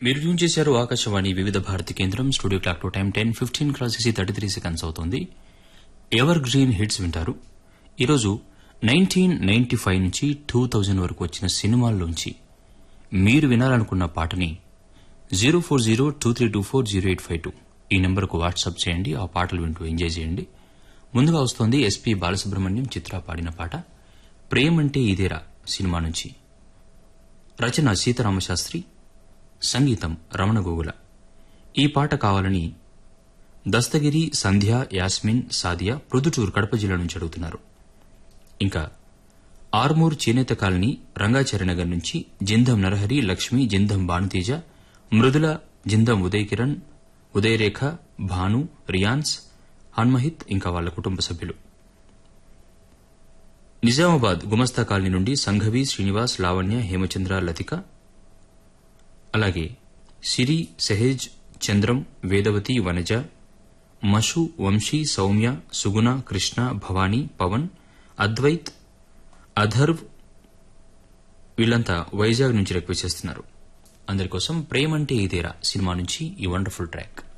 మీరు ట్యూన్ చేశారు ఆకాశవాణి వివిధ భారతి కేంద్రం studio clock to time ten fifteen cross చేసి థర్టీ త్రీ సెకండ్స్ అవుతోంది ఎవర్ గ్రీన్ హిట్స్ వింటారు ఈరోజు నైన్టీన్ నైన్టీ ఫైవ్ నుంచి టూ థౌజండ్ వరకు వచ్చిన సినిమాల్లోంచి మీరు వినాలనుకున్న పాటని zero four zero two three two four zero eight five two ఈ నెంబర్కు వాట్సాప్ చేయండి ఆ పాటలు వింటూ ఎంజాయ్ చేయండి ముందుగా వస్తోంది ఎస్పీ బాలసుబ్రహ్మణ్యం చిత్ర పాడిన పాట ప్రేమంటే ఇదేరా సినిమా నుంచి రచన సీతారామశాస్త్రి సంగీతం రమణ గోగుల ఈ పాట కావాలని దస్తగిరి సంధ్య యాస్మిన్ సాదియా ప్రొద్దుటూరు కడప జిల్లా నుంచి అడుగుతున్నారు ఇంకా ఆర్మూర్ చేనేత కాలనీ రంగాచార్యనగర్ నుంచి జిందం నరహరి లక్ష్మి జిందం భానుతేజ మృదుల జిందం ఉదయ్ కిరణ్ ఉదయరేఖ భాను రియాన్స్ హన్మహిత్ ఇంకా వాళ్ళ కుటుంబ సభ్యులు నిజామాబాద్ గుమస్తా కాలనీ నుండి సంఘవి శ్రీనివాస్ లావణ్య హేమచంద్ర లతిక అలాగే సిరి సెహేజ్ చంద్రం వేదవతి వనజ మషు వంశీ సౌమ్య సుగుణ కృష్ణ భవానీ పవన్ అద్వైత్ అధర్వ్ వీళ్ళంతా వైజాగ్ నుంచి రిక్వెస్ట్ చేస్తున్నారు అందరి కోసం ప్రేమంటే ఇదేరా సినిమా నుంచి ఈ వండర్ఫుల్ ట్రాక్